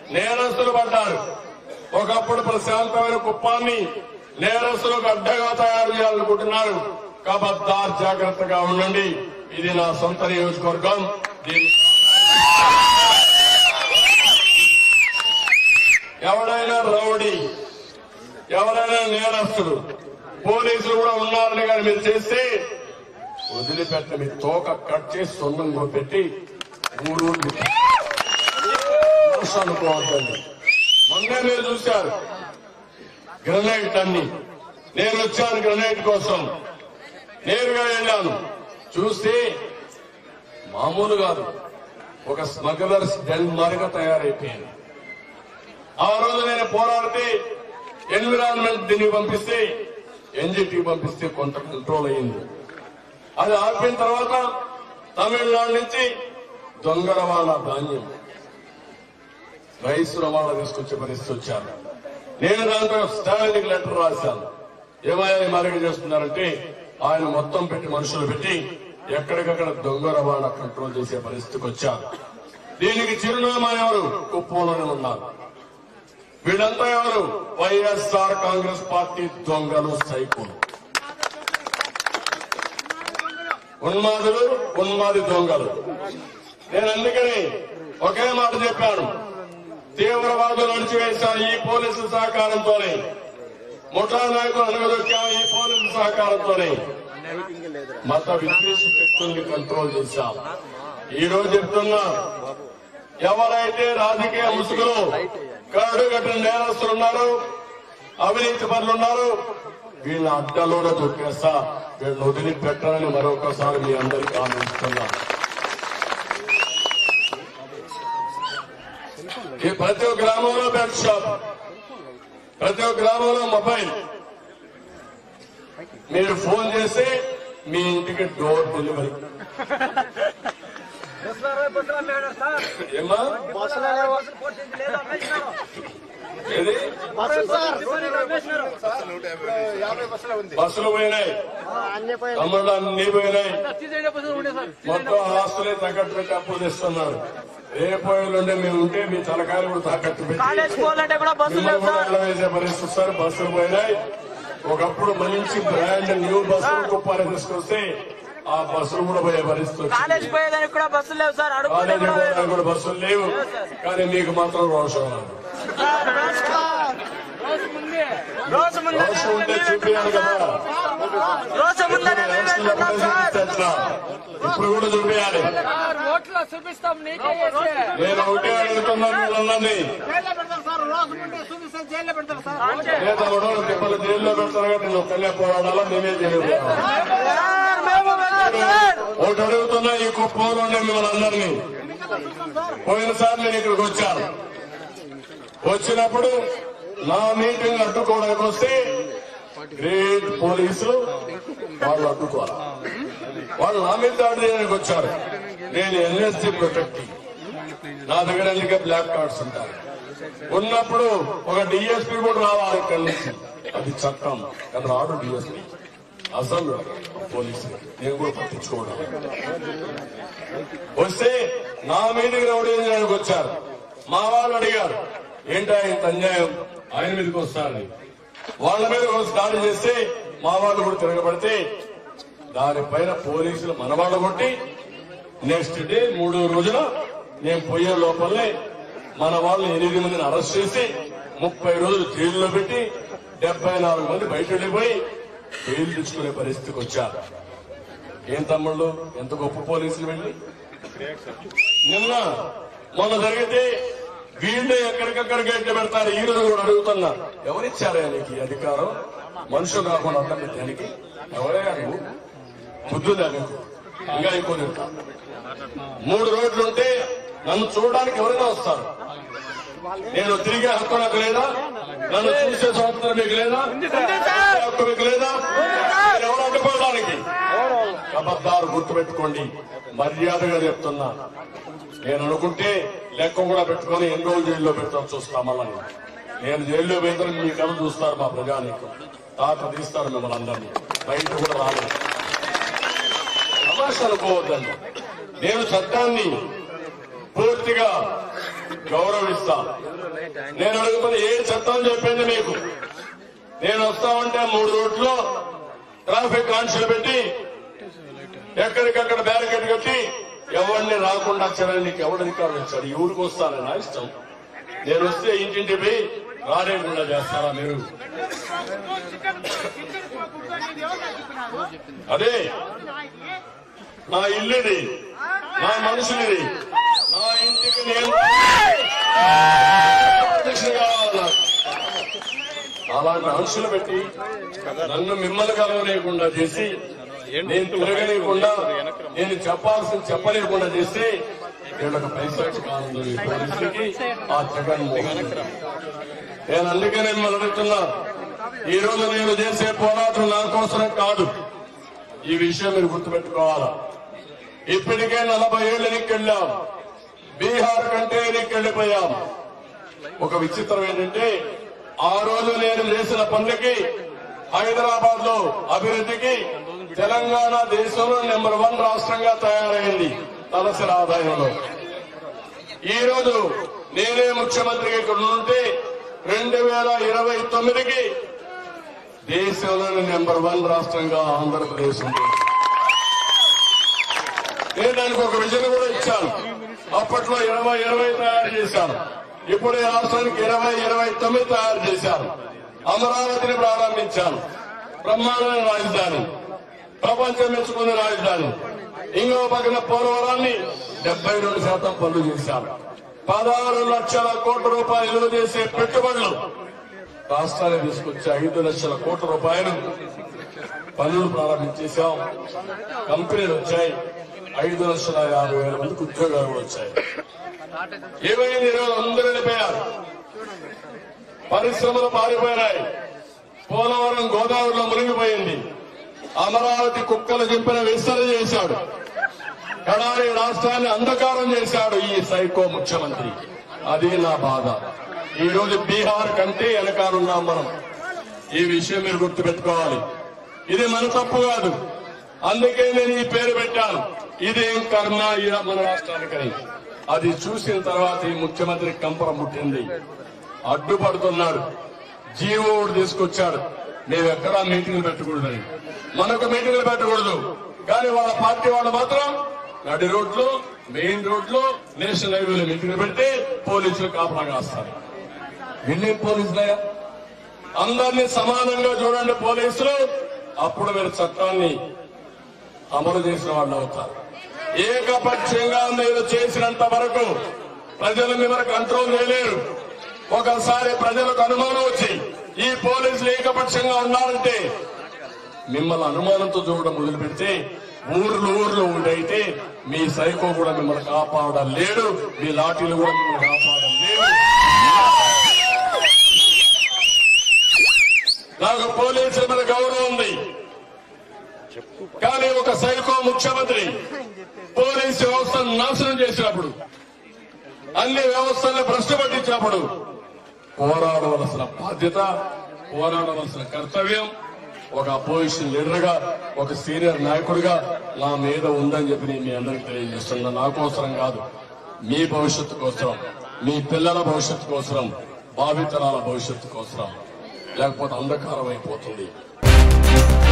నేరస్తులు పడ్డారు ఒకప్పుడు ప్రశాంతమైన కుప్పాన్ని నేరస్తులకు అడ్డగా తయారు చేయాలనుకుంటున్నారు కబద్దార్ జాగ్రత్తగా ఉండండి ఇది నా సొంత నియోజకవర్గం దీన్ని ఎవడైనా రౌడీ ఎవరైనా నేరస్తులు పోలీసులు కూడా ఉన్నారని కానీ మీరు చేస్తే వదిలిపెట్ట మీ తోక కట్ చేసి సొంతంగా పెట్టి మూడు ఊళ్ళు మనసు అనుకోవద్దండి మొన్నే మీరు చూశారు గ్రనైట్ అన్ని నేను వచ్చాను గ్రనైట్ కోసం నేరుగా వెళ్ళాను చూస్తే మామూలు కాదు ఒక స్మగ్లర్స్ డెన్ మారిగా తయారైపోయింది ఆ రోజు నేను పోరాడితే ఎన్విరాన్మెంట్ దీనికి పంపిస్తే ఎన్జిటి పంపిస్తే కొంత కంట్రోల్ అయింది అది ఆపిన తర్వాత తమిళనాడు నుంచి దొంగ రవాణా ధాన్యం రైస్ రవాణా తీసుకొచ్చే పరిస్థితి వచ్చారు నేను దాంట్లో స్టాలిన్ లెటర్ రాశాను ఏమైనా మరిగ చేస్తున్నారంటే ఆయన మొత్తం పెట్టి మనుషులు పెట్టి ఎక్కడికక్కడ దొంగ రవాణా కంట్రోల్ చేసే పరిస్థితికి వచ్చారు దీనికి చిరునామా ఎవరు కుప్పంలోనే ఉన్నారు వీళ్ళంతా ఎవరు వైఎస్ఆర్ కాంగ్రెస్ పార్టీ దొంగలు సైకోలు ఉన్మాదులు ఉన్మాది దొంగలు నేను అందుకని ఒకే మాట చెప్పాను తీవ్రవాదులు అణిచివేశాను ఈ పోలీసుల సహకారంతోనే ముఠా నాయకులు అనగదొక్కాము ఈ పోలీసుల సహకారంతోనే మత విద్వేష శక్తుల్ని కంట్రోల్ చేశాం ఈ రోజు చెప్తున్నా ఎవరైతే రాజకీయ ముసుగులు కరడు కట్టిన నేరస్తులు ఉన్నారు అవినీతి పనులు ఉన్నారు వీళ్ళ అడ్డలోనే తొక్కేస్తా వీళ్ళని వదిలిపెట్టాలని మరొకసారి మీ అందరికీ ఆలోచిస్తున్నా ఈ ప్రతి ఒక్క గ్రామంలో బెల్ట్ షాప్ ప్రతి ఒక్క గ్రామంలో మొబైల్ మీరు ఫోన్ చేస్తే మీ ఇంటికి డోర్ డెలివరీ ఏమా ఏది బస్సులు పోయినాయి తమ్ముళ్ళు అన్ని పోయినాయి మొత్తం ఆస్తులే తాకట్టు పెట్టి అప్పులు తెస్తున్నారు రేపు ఎల్లుండి మేము ఉంటే మీ తలకాయలు కూడా తాకట్టు పెట్టి కాలేజ్ పోవాలంటే కూడా బస్సులు మిమ్మల్ని లేవు కూడా సార్ వెళ్ళవేసే పరిస్థితి సార్ బస్సులు పోయినాయి ఒకప్పుడు మంచి బ్రాండ్ న్యూ బస్సులు కుప్పాలు తీసుకొస్తే ఆ బస్సులు కూడా పోయే పరిస్థితి వచ్చింది కాలేజ్ పోయేదానికి కూడా బస్సులు లేవు సార్ అడుగుతుంటే కాలేజీ కూడా పోవడానికి లేదు. కూడా బస్సులు లేవు కానీ మీకు మాత్రం రోషం ఉంది. రోజు ముందే రోషం ఉంటే చూపించాలి కదా రోజు ముందే మేము ఎలక్షన్లో వెళ్తున్నాం సార్ ఎట్లా? ఇప్పుడు కూడా చూపించాలి ఓట్లో చూపిస్తాం నీకే చేస్తే నేను ఒకటే అడుగుతున్నాను వీళ్ళందరినీ జైల్లో పెడతారు సార్ రోజు నుండి చూపిస్తే జైల్లో పెడతారు సార్ లేదా కూడా తిప్పలు జైల్లో పెడతారు కాబట్టి నేను ఒక్కనే పోరాడాలా మేమే చేయలేదు సార్, మేము వెళ్ళాం సార్ ఒకటి అడుగుతున్నా ఈ కుప్పంలో ఉండే మిమ్మల్ని అందరినీ పోయినసారి నేను ఇక్కడికి వచ్చాను వచ్చినప్పుడు నా మీటింగ్ అడ్డుకోవడానికి వస్తే గ్రేట్ పోలీసులు వాళ్ళు అడ్డుకోవాలి వాళ్ళు నా మీద దాడి చేయడానికి వచ్చారు నేను ఎన్ఎస్సీ ప్రొటెక్టింగ్ నా దగ్గర అందుకే బ్లాక్ కార్డ్స్ ఉంటాయి ఉన్నప్పుడు ఒక డిఎస్పీ కూడా రావాలి ఇక్కడి నుంచి అది చట్టం కానీ రాడు డిఎస్పీ అసలు పోలీసు నేను కూడా పట్టించుకోవడం వస్తే నా మీదకి రౌడీ చేయడానికి వచ్చారు మా వాళ్ళు అడిగారు ఏంటా ఇంత అన్యాయం ఆయన మీదకి వస్తారని వాళ్ళ మీద వచ్చి దాడి చేస్తే మా వాళ్ళు కూడా తిరగబడితే దానిపైన పోలీసులు మన వాళ్ళు కొట్టి నెక్స్ట్ డే మూడో రోజున నేను పోయే లోపలనే మన వాళ్ళు ఎనిమిది మందిని అరెస్ట్ చేసి ముప్పై రోజులు జైల్లో పెట్టి డెబ్బై నాలుగు మంది బయట వెళ్ళిపోయి జైలు తెచ్చుకునే పరిస్థితికి వచ్చారు ఏం తమ్ముళ్ళు ఎంత గొప్ప పోలీసులు వెళ్ళి నిన్న మొన్న జరిగితే వీళ్ళే ఎక్కడికక్కడ గేట్లు పెడతారు ఈ రోజు కూడా అడుగుతున్నా ఎవరిచ్చారా నీకు ఈ అధికారం మనుషులు కాకుండా అర్థం పెట్టడానికి ఎవరే నువ్వు బుద్ధుదా నీకు ఇంకా ఎక్కువ తింటా మూడు రోడ్లు ఉంటే నన్ను చూడడానికి ఎవరైనా వస్తారు నేను తిరిగే హక్కు నాకు లేదా నన్ను చూసే స్వాతంత్రం మీకు లేదా హక్కు మీకు లేదా మీరు ఎవరు అడ్డుకోవడానికి అబద్ధాలు గుర్తుపెట్టుకోండి మర్యాదగా చెప్తున్నా నేను అనుకుంటే లెక్క కూడా పెట్టుకొని ఎన్ని రోజులు జైల్లో పెడతాం చూస్తాం మళ్ళీ నేను జైల్లో పోయిన మీ కళ్ళు చూస్తారు మా ప్రజానికి తాత తీస్తారు మిమ్మల్ని అందరినీ బయట కూడా రాలేదు తమాషా అనుకోవద్దండి నేను చట్టాన్ని పూర్తిగా గౌరవిస్తా నేను అడుగుతున్న ఏ చట్టం చెప్పింది మీకు నేను వస్తా ఉంటే మూడు రోడ్లు ట్రాఫిక్ ఆంక్షలు పెట్టి ఎక్కడికక్కడ బ్యారికేడ్ కట్టి ఎవరిని రాకుండా అక్షరాన్ని నీకు ఎవరు అధికారం ఇచ్చారు ఈ ఊరికి వస్తానని నా ఇష్టం నేను వస్తే ఇంటింటి పోయి రానేకుండా చేస్తారా మీరు అదే నా ఇల్లుది నా మనుషులది నా ఇంటికి నేను అధ్యక్షుడు కావాలి నాకు. అలాంటి అంశాలు పెట్టి నన్ను మిమ్మల్ని కలవలేకుండా చేసి నేను తిరగలేకుండా నేను చెప్పాల్సింది చెప్పలేకుండా చేసి వీళ్ళకి పైసాచి కాలంలో ఈ పోలీసులకి ఆ జగన్మోహన్ రెడ్డి. నేను అందుకే మిమ్మల్ని అడుగుతున్నా ఈ రోజు నేను చేసే పోరాటం నా కోసం కాదు ఈ విషయం మీరు గుర్తుపెట్టుకోవాలా ఇప్పటికే నలభై ఏళ్ళు ఎన్నికెళ్ళాం బీహార్ కంటే ఎన్నికెళ్ళిపోయాం ఒక విచిత్రం ఏంటంటే ఆ రోజు నేను చేసిన పనులకి హైదరాబాద్ లో అభివృద్ధికి తెలంగాణ దేశంలో నెంబర్ వన్ రాష్ట్రంగా తయారైంది తలసరి ఆదాయంలో ఈ రోజు నేనే ముఖ్యమంత్రిగా ఇక్కడ ఉంటే రెండు వేల ఇరవై తొమ్మిదికి దేశంలోని నెంబర్ వన్ రాష్ట్రంగా ఆంధ్రప్రదేశ్ ఉంది నేను దానికి ఒక విజన్ కూడా ఇచ్చాను అప్పట్లో ఇరవై ఇరవై తయారు చేశాను ఇప్పుడు ఈ రాష్ట్రానికి ఇరవై ఇరవై తొమ్మిది తయారు చేశాను అమరావతిని ప్రారంభించాను బ్రహ్మాండమైన రాజధాని ప్రపంచం మెచ్చుకున్న రాజధాని ఇంకో పక్కన పోలవరాన్ని డెబ్బై రెండు శాతం పనులు చేశాను పదహారు లక్షల కోట్ల రూపాయలు విలువ చేసే పెట్టుబడులు రాష్ట్రానికి తీసుకొచ్చి ఐదు లక్షల కోట్ల రూపాయలు పనులు ప్రారంభించేశాం కంపెనీలు వచ్చాయి ఐదు లక్షల యాభై వేల మందికి ఉద్యోగాలు కూడా వచ్చాయి ఏమైంది ఈరోజు అందరూ వెళ్ళిపోయారు పరిశ్రమలు పారిపోయినాయి పోలవరం గోదావరిలో మునిగిపోయింది అమరావతి కుక్కలు చింపిన విస్తరణ చేశాడు కడారి రాష్ట్రాన్ని అంధకారం చేశాడు ఈ సైకో ముఖ్యమంత్రి అది నా బాధ ఈ రోజు బీహార్ కంటే వెనకాలన్నాం మనం ఈ విషయం మీరు గుర్తుపెట్టుకోవాలి ఇది మన తప్పు కాదు అందుకే నేను ఈ పేరు పెట్టాను ఇదేం కర్మ ఇది మన రాష్ట్రానికని అది చూసిన తర్వాత ఈ ముఖ్యమంత్రి కంపరం పుట్టింది అడ్డుపడుతున్నాడు జీవో ఒకటి తీసుకొచ్చాడు మేము ఎక్కడా మీటింగ్ పెట్టకూడదని మనకు మీటింగ్లు పెట్టకూడదు కానీ వాళ్ళ పార్టీ వాళ్ళు మాత్రం నడి రోడ్లు మెయిన్ రోడ్లు నేషనల్ హైవేలు మీటింగ్ పెట్టి పోలీసులు కాపలా కాస్తారు వీళ్ళేం పోలీసులయ్యా అందరినీ సమానంగా చూడండి పోలీసులు అప్పుడు మీరు చట్టాన్ని అమలు చేసిన వాళ్ళు అవుతారు ఏకపక్షంగా మీరు చేసినంత వరకు ప్రజలు మిమ్మల్ని కంట్రోల్ చేయలేరు ఒకసారి ప్రజలకు అనుమానం వచ్చి ఈ పోలీసులు ఏకపక్షంగా ఉన్నారంటే మిమ్మల్ని అనుమానంతో చూడడం మొదలు పెడితే ఊర్లు ఊర్లు ఉండైతే మీ సైకో కూడా మిమ్మల్ని కాపాడలేడు మీ లాఠీలు కూడా మిమ్మల్ని కాపాడలేవు నాకు పోలీసుల మీద గౌరవం ఉంది కానీ ఒక సైకో ముఖ్యమంత్రి పోలీసు వ్యవస్థను నాశనం చేసినప్పుడు అన్ని వ్యవస్థలను భ్రష్టు పట్టించినప్పుడు పోరాడవలసిన బాధ్యత పోరాడవలసిన కర్తవ్యం ఒక అపోజిషన్ లీడర్ గా ఒక సీనియర్ నాయకుడిగా నా మీద ఉందని చెప్పి నేను మీ అందరికి తెలియజేస్తున్నా నా కోసరం కాదు మీ భవిష్యత్తు కోసరం మీ పిల్లల భవిష్యత్తు కోసరం భావితరాల భవిష్యత్తు కోసరం లేకపోతే అంధకారం అయిపోతుంది